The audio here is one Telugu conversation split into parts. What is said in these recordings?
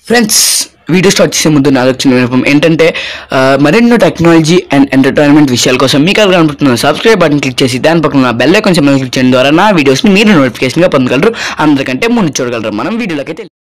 ఫ్రెండ్స్ వీడియో స్టార్ట్ చేసే ముందు నాకు వచ్చిన వినపం ఏంటంటే ఆ, మరెన్నో టెక్నాలజీ అండ్ ఎంటర్టైన్మెంట్ విషయాల కోసం మీకు అలా కనుకుంటున్న సబ్స్క్రైబ్ బటన్ క్లిక్ చేసి దాని పక్కన ఉన్న బెల్ ఐకాన్ సింబల్ క్లిక్ చేయడం ద్వారా నా వీడియోస్ని మీరు నోటిఫికేషన్గా పొందగలరు అందరికంటే ముందు చూడగలరు మనం వీడియోలోకి అయితే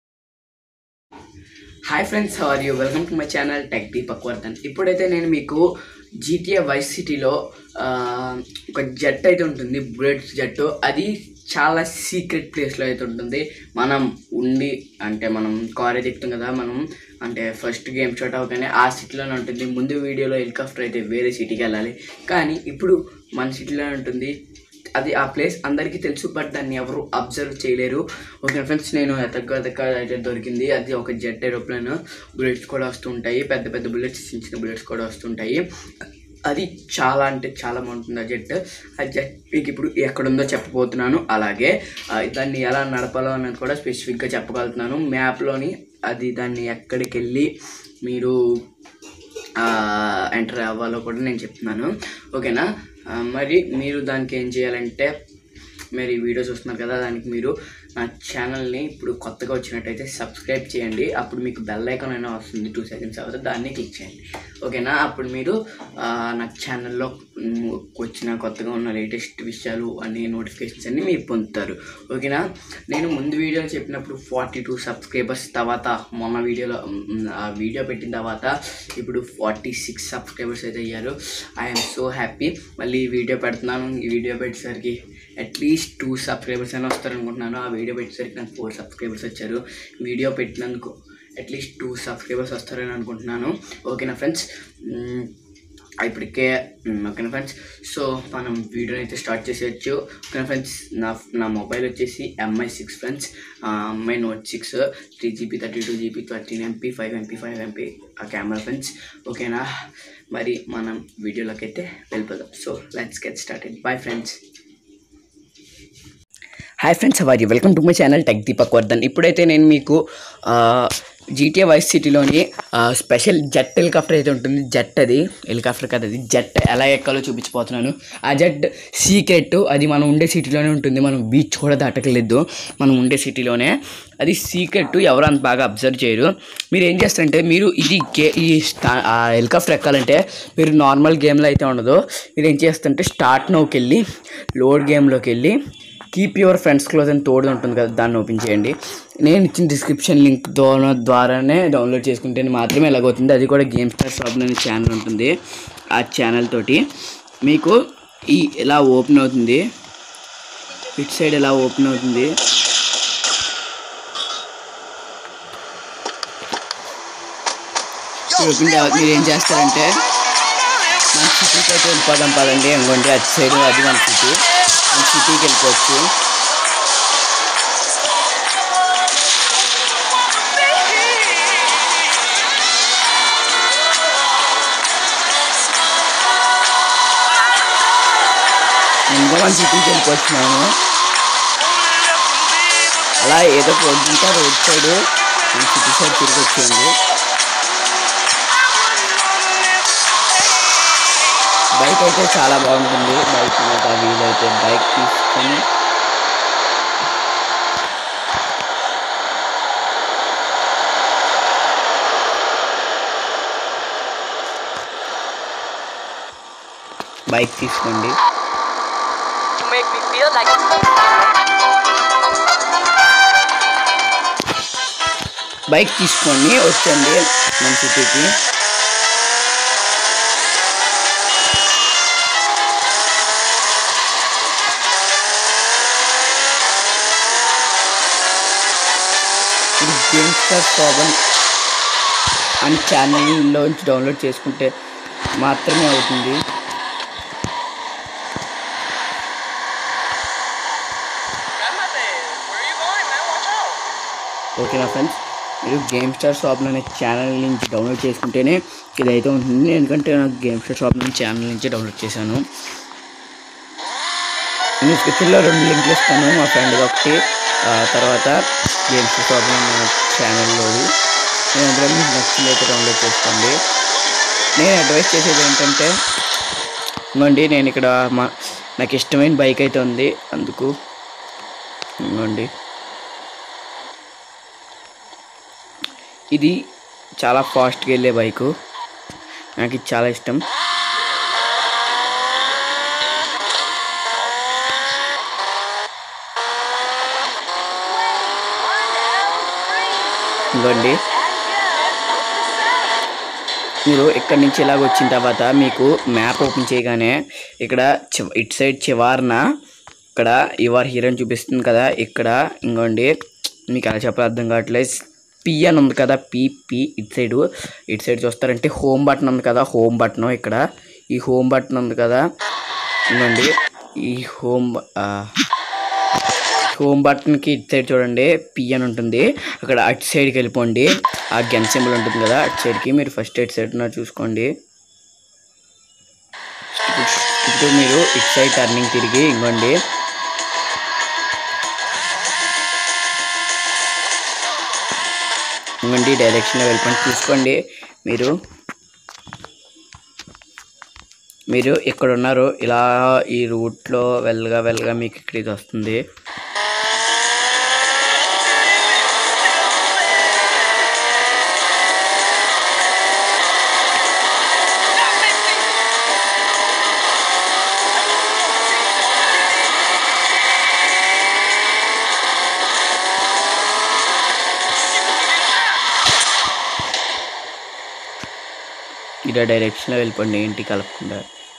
hi friends how are you welcome to my channel Tech Deepak Vardhan ఇప్పుడైతే నేను మీకు జీటీఏ వైస్ సిటీలో ఆ, ఒక జట్ అయితే ఉంటుంది బుల్లెట్ జట్టు అది చాలా సీక్రెట్ ప్లేస్లో అయితే ఉంటుంది మనం ఉండి అంటే మనం కాలేజ్ ఎక్కుతాం కదా మనం అంటే ఫస్ట్ గేమ్ స్టార్ట్ అవగానే ఆ సిటీలోనే ఉంటుంది ముందు వీడియోలో హెలికాప్టర్ అయితే వేరే సిటీకి వెళ్ళాలి కానీ ఇప్పుడు మన సిటీలోనే ఉంటుంది అది ఆ ప్లేస్ అందరికీ తెలుసు బట్ దాన్ని ఎవరు అబ్జర్వ్ చేయలేరు ఓకే ఫ్రెండ్స్ నేను ఎతక్క ఎతక్క అయితే దొరికింది అది ఒక జెట్ ఏరోప్లేన్ బుల్లెట్స్ కూడా వస్తుంటాయి పెద్ద పెద్ద బుల్లెట్స్ చిన్న చిన్న బుల్లెట్స్ కూడా వస్తుంటాయి అది చాలా అంటే చాలా బాగుంటుంది ఆ జెట్ ఆ జెట్ మీకు ఇప్పుడు ఎక్కడుందో చెప్పబోతున్నాను అలాగే ఆ, దాన్ని ఎలా నడపాలో అన్నది కూడా స్పెసిఫిక్గా చెప్పగలుగుతున్నాను మ్యాప్లోని అది దాన్ని ఎక్కడికి వెళ్ళి మీరు ఎంటర్ అవ్వాలో కూడా నేను చెప్తున్నాను ఓకేనా ఆ, మరి మీరు దానికి ఏం చేయాలంటే మీరు ఈ వీడియో చూస్తున్నారు కదా దానికి మీరు నా ఛానల్ని ఇప్పుడు కొత్తగా వచ్చినట్టయితే సబ్స్క్రైబ్ చేయండి అప్పుడు మీకు బెల్ ఐకాన్ అయినా వస్తుంది టూ సెకండ్స్ తర్వాత దాన్ని క్లిక్ చేయండి ఓకేనా అప్పుడు మీరు ఆ, నా ఛానల్లో మ్, వచ్చిన కొత్తగా ఉన్న లేటెస్ట్ విషయాలు అన్ని నోటిఫికేషన్స్ అన్నీ మీరు పొందుతారు ఓకేనా నేను ముందు వీడియోలో చెప్పినప్పుడు ఫార్టీ టూ సబ్స్క్రైబర్స్ తర్వాత మొన్న వీడియోలో మ్, ఆ వీడియో పెట్టిన తర్వాత ఇప్పుడు ఫార్టీ సిక్స్ సబ్స్క్రైబర్స్ అయితే అయ్యారు ఐఎమ్ సో హ్యాపీ మళ్ళీ ఈ వీడియో పెడుతున్నాను ఈ వీడియో పెట్టేసరికి అట్లీస్ట్ టూ సబ్స్క్రైబర్స్ అయినా వస్తారనుకుంటున్నాను ఆ వీడియో పెట్టేసరికి నాకు ఫోర్ సబ్స్క్రైబర్స్ వచ్చారు వీడియో పెట్టినందుకు అట్లీస్ట్ టూ సబ్స్క్రైబర్స్ వస్తారని అనుకుంటున్నాను ఓకేనా ఫ్రెండ్స్ మ్, ఇప్పటికే మ్, ఓకేనా ఫ్రెండ్స్ సో మనం వీడియోని అయితే స్టార్ట్ చేసేయచ్చు ఓకేనా ఫ్రెండ్స్ నా నా మొబైల్ వచ్చేసి MI six friends MI note six three GB thirty two GB thirteen MP five MP five MP ఆ కెమెరా ఫ్రెండ్స్ ఓకేనా మరి మనం వీడియోలోకి అయితే వెళ్ళిపోదాం so let's get started bye friends hi friends అవారి welcome to my channel Tech Deepak Vardhan ఇప్పుడైతే నేను మీకు జీటీఏ వైస్ సిటీలోని స్పెషల్ జెట్ హెలికాప్టర్ అయితే ఉంటుంది జెట్ అది హెలికాప్టర్ కదా అది జెట్ ఎలా ఎక్కాలో చూపించిపోతున్నాను ఆ జెట్ సీక్రెట్ అది మనం ఉండే సిటీలోనే ఉంటుంది మనం బీచ్ కూడా దాటకలేదు మనం ఉండే సిటీలోనే అది సీక్రెట్ ఎవరు అంత బాగా అబ్జర్వ్ చేయరు మీరు ఏం చేస్తారంటే మీరు ఇది గే ఈ స్టా ఆ హెలికాప్టర్ ఎక్కాలంటే మీరు నార్మల్ గేమ్లో అయితే ఉండదు మీరు ఏం చేస్తారంటే స్టార్ట్ నోకి వెళ్ళి లోడ్ గేమ్లోకి వెళ్ళి కీప్ యువర్ ఫ్రెండ్స్ క్లోజ్ అని తోడు ఉంటుంది కదా దాన్ని ఓపెన్ చేయండి నేను ఇచ్చిన డిస్క్రిప్షన్ లింక్ ద్వారా ద్వారానే డౌన్లోడ్ చేసుకుంటే మాత్రమే ఎలాగవుతుంది అది కూడా గేమ్ స్టార్ షాప్ అనే ఛానల్ ఉంటుంది ఆ ఛానల్ తోటి మీకు ఈ ఇలా ఓపెన్ అవుతుంది ఇట్ సైడ్ ఎలా ఓపెన్ అవుతుంది ఓపెన్ తర్వాత మీరు ఏం చేస్తారంటే మన సిటీకి అయితే వెళ్ళిపోదాం పదండి అనుకోండి అటు సైడ్ అది మన సిటీ మన సిటీకి వెళ్ళిపోవచ్చు ఇంకా మన సిటీకి వెళ్ళిపోతున్నాము అలా ఏదో రోడ్ ఇంకా రోడ్ సైడ్ మన సిటీ సైడ్ తిరిగి వచ్చేయండి బైక్ అయితే చాలా బాగుంటుంది బైక్ మీద వీలైతే బైక్ తీసుకొని బైక్ తీసుకోండి to make me feel like bike తీసుకొని వచ్చండి మన సిటీకి ఇది గేమ్ స్టార్ ప్రాబ్లం అని ఛానల్లోంచి డౌన్లోడ్ చేసుకుంటే మాత్రమే అవుతుంది Grandmother, where are you going, man? Watch out. ఓకేనా ఫ్రెండ్స్ మీరు గేమ్ స్టార్ షాప్ అనే ఛానల్ నుంచి డౌన్లోడ్ చేసుకుంటేనే ఇదైతే ఉంటుంది ఎందుకంటే నాకు గేమ్ స్టార్ షాప్ నుంచి ఛానల్ నుంచి డౌన్లోడ్ చేశాను నేను డిస్క్రిప్షన్లో రెండు లింక్లు ఇస్తాను మా ఫ్రెండ్ ఒకటి ఆ తర్వాత గేమ్ స్టార్ షాప్ అనే ఛానల్లోది నేను అందులో మీకు నచ్చినైతే డౌన్లోడ్ చేసుకోండి నేను అడ్వైస్ చేసేది ఏంటంటే ఇవ్వండి నేను ఇక్కడ మా నాకు ఇష్టమైన బైక్ అయితే ఉంది అందుకు ఇవ్వండి ఇది చాలా ఫాస్ట్గా వెళ్ళే బైకు నాకు ఇది చాలా ఇష్టం ఇవ్వండి మీరు ఇక్కడి నుంచి ఇలాగ వచ్చిన తర్వాత మీకు మ్యాప్ ఓపెన్ చేయగానే ఇక్కడ చివ- ఇటు సైడ్ చివారన ఇక్కడ యువర్ హీరోని చూపిస్తుంది కదా ఇక్కడ ఇంకోండి మీకు ఎలా చెప్పాలి అర్థం కావట్లేదు పి అని ఉంది కదా పి పి ఇటు సైడ్ ఇటు సైడ్ చూస్తారంటే హోమ్ బటన్ ఉంది కదా హోమ్ బటన్ ఇక్కడ ఈ హోమ్ బటన్ ఉంది కదా ఇంకోండి ఈ హోమ్ బ- ఆ, హోమ్ బటన్కి ఇటు సైడ్ చూడండి పి అని ఉంటుంది అక్కడ అటు సైడ్కి వెళ్ళిపోండి ఆ గన్ సింబల్ ఉంటుంది కదా అటు సైడ్కి మీరు ఫస్ట్ ఇటు సైడ్ ఉన్నారు చూసుకోండి ఇప్పుడు మీరు ఇటు సైడ్ టర్నింగ్ తిరిగి ఇంకోండి ఇంకోండి డైరెక్షన్లో వెళ్ళిపోండి చూసుకోండి మీరు మీరు ఇక్కడ ఉన్నారు ఇలా ఈ రూట్లో వెళ్ళగా వెళ్ళగా మీకు ఇక్కడ ఇది వస్తుంది ఇలా డైరెక్షన్లో వెళ్ళిపోండి ఏంటి కలపకుండా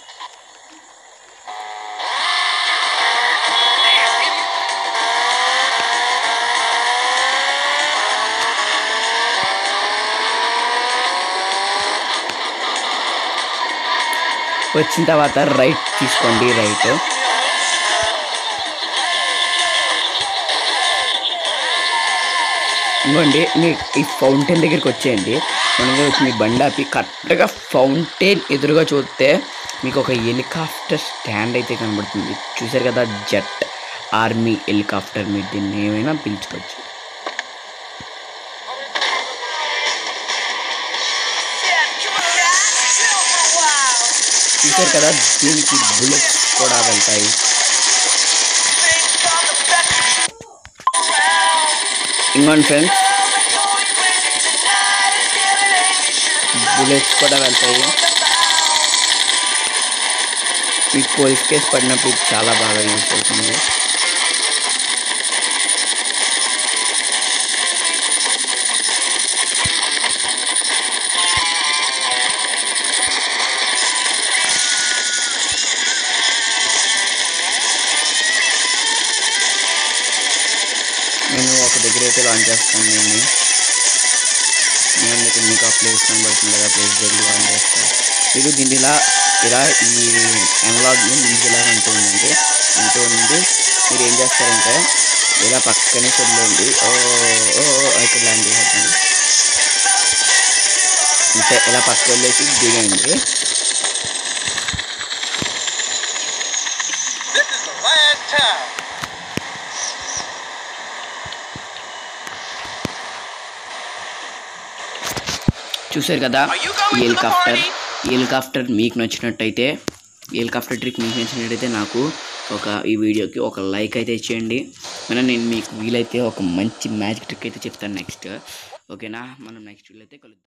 వచ్చిన తర్వాత రైట్ తీసుకోండి రైట్ ఇంకోండి మీ ఈ ఫౌంటైన్ దగ్గరికి వచ్చేయండి మనగా వచ్చి మీ బండి ఆపి కరెక్ట్గా ఫౌంటైన్ ఎదురుగా చూస్తే మీకు ఒక హెలికాప్టర్ స్టాండ్ అయితే కనబడుతుంది చూసారు కదా జెట్ ఆర్మీ హెలికాప్టర్ మీరు దీన్ని ఏమైనా పిలుచుకోవచ్చు చూసారు కదా దీనికి బుల్లెట్స్ కూడా వెళ్తాయి ఇంకోండి ఫ్రెండ్స్ బుల్లెట్స్ కూడా వెళ్తాయి మీకు పోలీస్ కేసు పడినప్పుడు ఇది చాలా బాగా యూజ్ అవుతుంది నేను ఒక దగ్గర అయితే లాంచ్ చేస్తాను దీన్ని నేను ఇక్కడ మీకు ఆ ప్లేస్ కనబడుతుంది కదా ప్లేస్ దగ్గర లాంచ్ చేస్తాను మీకు దీన్ని ఇలా ఇలా ఈ అనలాగ్ని మీకు ఇలా అంటూ ఉందండి అంటూ ఉంది మీరు ఏం చేస్తారంటే ఇలా పక్కనే వదిలేండి ఓ ఓ ఓ, ఇక్కడ ల్యాండ్ చేసేద్దాం అంటే ఇలా పక్క వెళ్ళేసి దిగండి This is the last time. చూసారు కదా Are you going ఈ to the హెలికాప్టర్ party? ఈ హెలికాప్టర్ మీకు నచ్చినట్టయితే ఈ హెలికాప్టర్ ట్రిక్ మీకు నచ్చినట్టయితే నాకు ఒక ఈ వీడియోకి ఒక లైక్ అయితే ఇచ్చేయండి మనం నేను మీకు వీలైతే ఒక మంచి మ్యాజిక్ ట్రిక్ అయితే చెప్తాను నెక్స్ట్ ఓకేనా మనం నెక్స్ట్ వీలైతే కలుద్దాం